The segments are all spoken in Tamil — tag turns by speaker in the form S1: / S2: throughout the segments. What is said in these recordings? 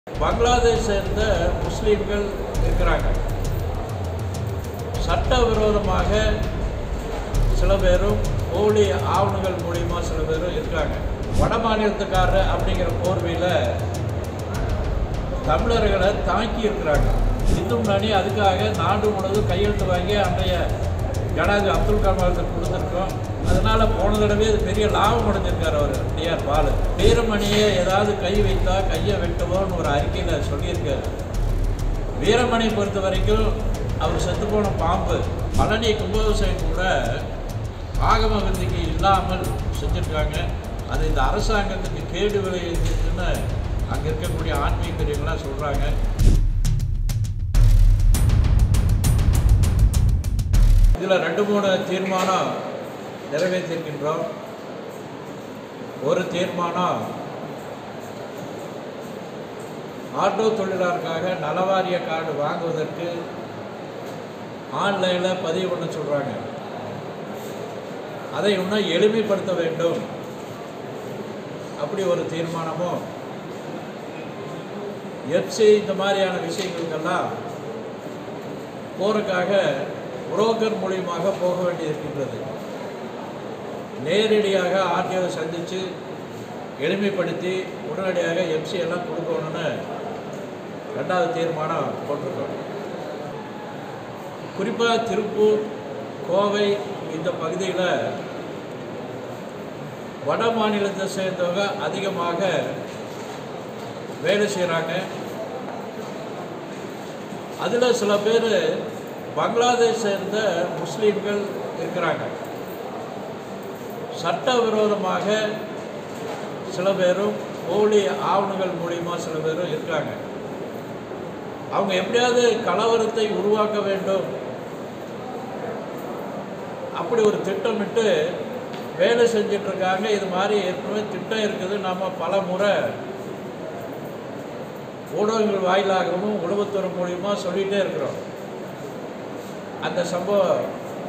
S1: பங்களாதேஷ் சேர்ந்த முஸ்லீம்கள் இருக்கிறாங்க சட்டவிரோதமாக சில பேரும் போலி ஆவணங்கள் மூலியமா சில பேரும் இருக்காங்க வட மாநிலத்துக்காரர் அப்படிங்கிற போர்வையில் தமிழர்களை தாக்கி இருக்கிறாங்க இந்து முன்னணி அதுக்காக நாடு முழுவதும் கையெழுத்து வாங்கி அன்றைய ஜனாதி அப்துல் கலாமுக்கு கொடுத்துருக்கோம் அதனால போன தடவை அது பெரிய லாபம் அடைஞ்சிருக்காரு அவர் டிஆர் பாலு வீரமணியை ஏதாவது கை வைத்தா கையை வெட்டுவோம்னு ஒரு அறிக்கையில் சொல்லியிருக்காரு வீரமணியை பொறுத்த வரைக்கும் அவர் செத்துப்போன பாம்பு பழனி கும்பாபிஷேகம் கூட ஆகம விதிக்கு இல்லாமல் செஞ்சுருக்காங்க அது இந்த அரசாங்கத்துக்கு கேடு விளைவிச்சுன்னு அங்கே இருக்கக்கூடிய ஆன்மீக பெரியவங்களாம் சொல்கிறாங்க இதில் ரெண்டு மூணு தீர்மானம் நிறைவேற்றிருக்கின்றோம் ஒரு தீர்மானம் ஆட்டோ தொழிலாளருக்காக நலவாரிய கார்டு வாங்குவதற்கு ஆன்லைனில் பதிவு பண்ண சொல்கிறாங்க அதை இன்னும் எளிமைப்படுத்த வேண்டும் அப்படி ஒரு தீர்மானமும் எஃப்சி இந்த மாதிரியான விஷயங்களுக்கெல்லாம் போறதுக்காக புரோக்கர் மூலியமாக போக வேண்டியிருக்கின்றது நேரடியாக ஆர்டிஓவை சந்தித்து எளிமைப்படுத்தி உடனடியாக எஃப்சி எல்லாம் கொடுக்கணும்னு ரெண்டாவது தீர்மானம் போட்டிருக்கோம் குறிப்பாக திருப்பூர் கோவை இந்த பகுதியில் வட மாநிலத்தை சேர்ந்தவங்க அதிகமாக வேலை செய்கிறாங்க அதில் சில பேர் பங்களாதேஷ் சேர்ந்த முஸ்லீம்கள் இருக்கிறாங்க சட்டவிரோதமாக சில பேரும் போலி ஆவணங்கள் மூலியமா சில பேரும் இருக்காங்க அவங்க எப்படியாவது கலவரத்தை உருவாக்க வேண்டும் அப்படி ஒரு திட்டமிட்டு வேலை செஞ்சுட்டு இருக்காங்க இது மாதிரி ஏற்கனவே திட்டம் இருக்குது நம்ம பல முறை ஊடகங்கள் வாயிலாகவும் உளவுத்துறை மூலியமா சொல்லிகிட்டே இருக்கிறோம் அந்த சம்பவம்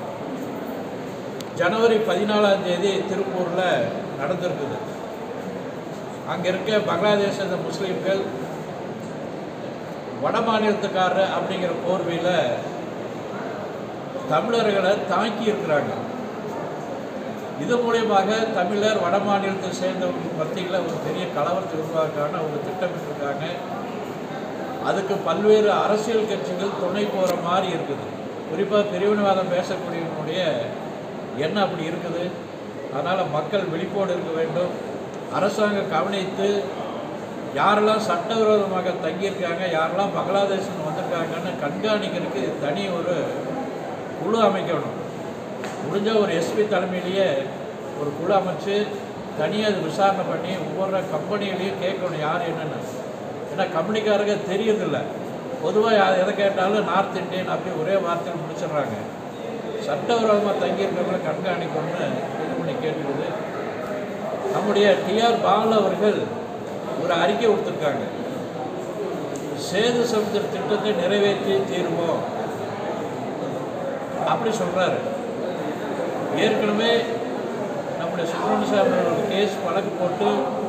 S1: ஜனவரி பதினாலாம் தேதி திருப்பூரில் நடந்திருக்குது அங்கே இருக்க பங்களாதேஷ் சேர்ந்த முஸ்லீம்கள் வட மாநிலத்துக்காரர் அப்படிங்கிற போர்வையில் தமிழர்களை தாக்கி இருக்கிறாங்க இது மூலியமாக தமிழர் வட மாநிலத்தை சேர்ந்தவங்க மத்தியில் ஒரு பெரிய கலவரத்தை உருவாக்கான அவங்க திட்டமிட்டிருக்காங்க அதுக்கு பல்வேறு அரசியல் கட்சிகள் துணை போகிற மாதிரி இருக்குது குறிப்பாக பிரிவினைவாதம் பேசக்கூடியவனுடைய எண்ணம் அப்படி இருக்குது அதனால் மக்கள் விழிப்போடு இருக்க வேண்டும் அரசாங்கம் கவனித்து யாரெல்லாம் சட்டவிரோதமாக தங்கியிருக்காங்க யாரெல்லாம் பங்களாதேஷன் வந்திருக்காங்கன்னு கண்காணிக்கிறதுக்கு தனி ஒரு குழு அமைக்கணும் முடிஞ்ச ஒரு எஸ்பி தலைமையிலேயே ஒரு குழு அமைச்சு தனியாக அது விசாரணை பண்ணி ஒவ்வொரு கம்பெனிகளையும் கேட்கணும் யார் என்னென்னு ஏன்னா கம்பெனிக்காரங்க தெரியறதில்ல பொதுவாக எதை கேட்டாலும் நார்த் இந்தியன் அப்படி ஒரே வார்த்தையில் முடிச்சிடுறாங்க சட்டவிரோதமாக தங்கியிருக்கிறவங்களை கண்காணிக்கணும்னு இது பண்ணி கேட்டுக்குது நம்முடைய டிஆர் பால் அவர்கள் ஒரு அறிக்கை கொடுத்துருக்காங்க சேது சமுத்திர திட்டத்தை நிறைவேற்றி தீருவோம் அப்படி சொல்கிறாரு ஏற்கனவே நம்முடைய சுப்பிரமணிய சாமி ஒரு கேஸ் வழக்கு போட்டு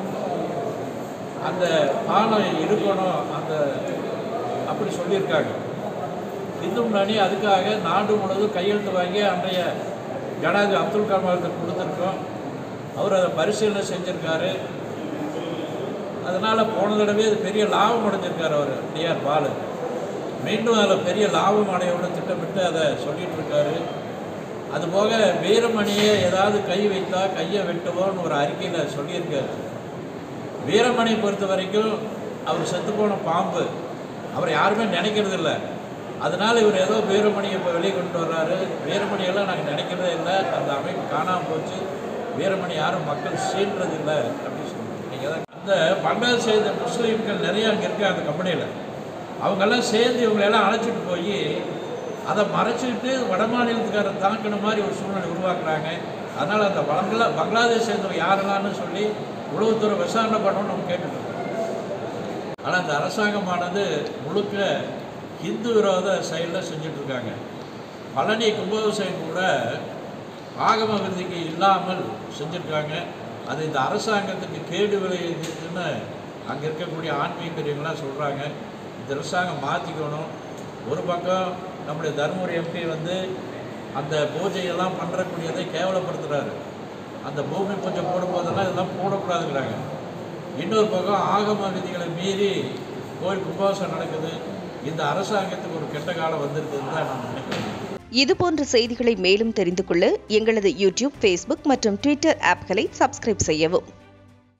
S1: அந்த பாலம் இருக்கணும் அந்த அப்படி சொல்லியிருக்காங்க இந்து முன்னணி அதுக்காக நாடு முழுவதும் கையெழுத்து வாங்கி அன்றைய ஜனாதி அப்துல் கலாமுக்கு கொடுத்துருக்கோம் அவர் அதை பரிசீலனை செஞ்சுருக்காரு அதனால் போன தடவை அது பெரிய லாபம் அடைஞ்சிருக்காரு அவர் டிஆர் பாலு மீண்டும் அதில் பெரிய லாபம் அடையணும்னு திட்டமிட்டு அதை சொல்லிட்டு இருக்காரு அதுபோக வீரமணியை ஏதாவது கை வைத்தா கையை வெட்டுவோம்னு ஒரு அறிக்கையில் சொல்லியிருக்காரு வீரமணியை பொறுத்த வரைக்கும் அவர் செத்துப்போன பாம்பு அவர் யாருமே நினைக்கிறது இல்லை அதனால் இவர் ஏதோ வீரமணியை இப்போ வெளியே கொண்டு வர்றாரு வீரமணியெல்லாம் நாங்கள் நினைக்கிறதே இல்லை அந்த அமைப்பு காணாமல் போச்சு வீரமணி யாரும் மக்கள் சீன்றது இல்லை அப்படின்னு சொல்லுவாங்க நீங்கள் தான் அந்த பங்களாதேஷ் சேர்ந்த முஸ்லீம்கள் நிறைய அங்கே இருக்காங்க அந்த கம்பெனியில் அவங்கெல்லாம் சேர்ந்து இவங்களெல்லாம் அழைச்சிட்டு போய் அதை மறைச்சிக்கிட்டு வட மாநிலத்துக்காரர் தாக்கின மாதிரி ஒரு சூழ்நிலை உருவாக்குறாங்க அதனால் அந்த பங்களா பங்களாதேஷ் சேர்ந்தவங்க யாரெல்லாம்னு சொல்லி உளவுத்துறை விசாரணை பண்ணணும்னு நம்ம கேட்டுருக்கோம் ஆனால் அந்த அரசாங்கமானது முழுக்க இந்து விரோத செயலில் செஞ்சிட்ருக்காங்க பழனி கும்பாபிஷேகம் கூட ஆகம விதிக்கு இல்லாமல் செஞ்சுருக்காங்க அது இந்த அரசாங்கத்துக்கு கேடு விளைவிச்சுன்னு அங்கே இருக்கக்கூடிய ஆன்மீக பெரியவங்களாம் சொல்கிறாங்க இந்த அரசாங்கம் மாற்றிக்கணும் ஒரு பக்கம் நம்முடைய தருமபுரி எம்பி வந்து அந்த பூஜையெல்லாம் பண்ணுறக்கூடியதை கேவலப்படுத்துகிறாரு அந்த பூமி பூஜை போடும்போதெல்லாம் இதெல்லாம் போடக்கூடாதுங்கிறாங்க இன்னொரு பக்கம் ஆகம விதிகளை மீறி கோயில் கும்பாசம் நடக்குது இந்த அரசாங்கத்துக்கு ஒரு கெட்ட காலம் வந்திருக்குதுன்னு தான் நான் நினைக்கிறேன்
S2: இதுபோன்ற செய்திகளை மேலும் தெரிந்து கொள்ள எங்களது யூடியூப் ஃபேஸ்புக் மற்றும் ட்விட்டர் ஆப்களை சப்ஸ்கிரைப் செய்யவும்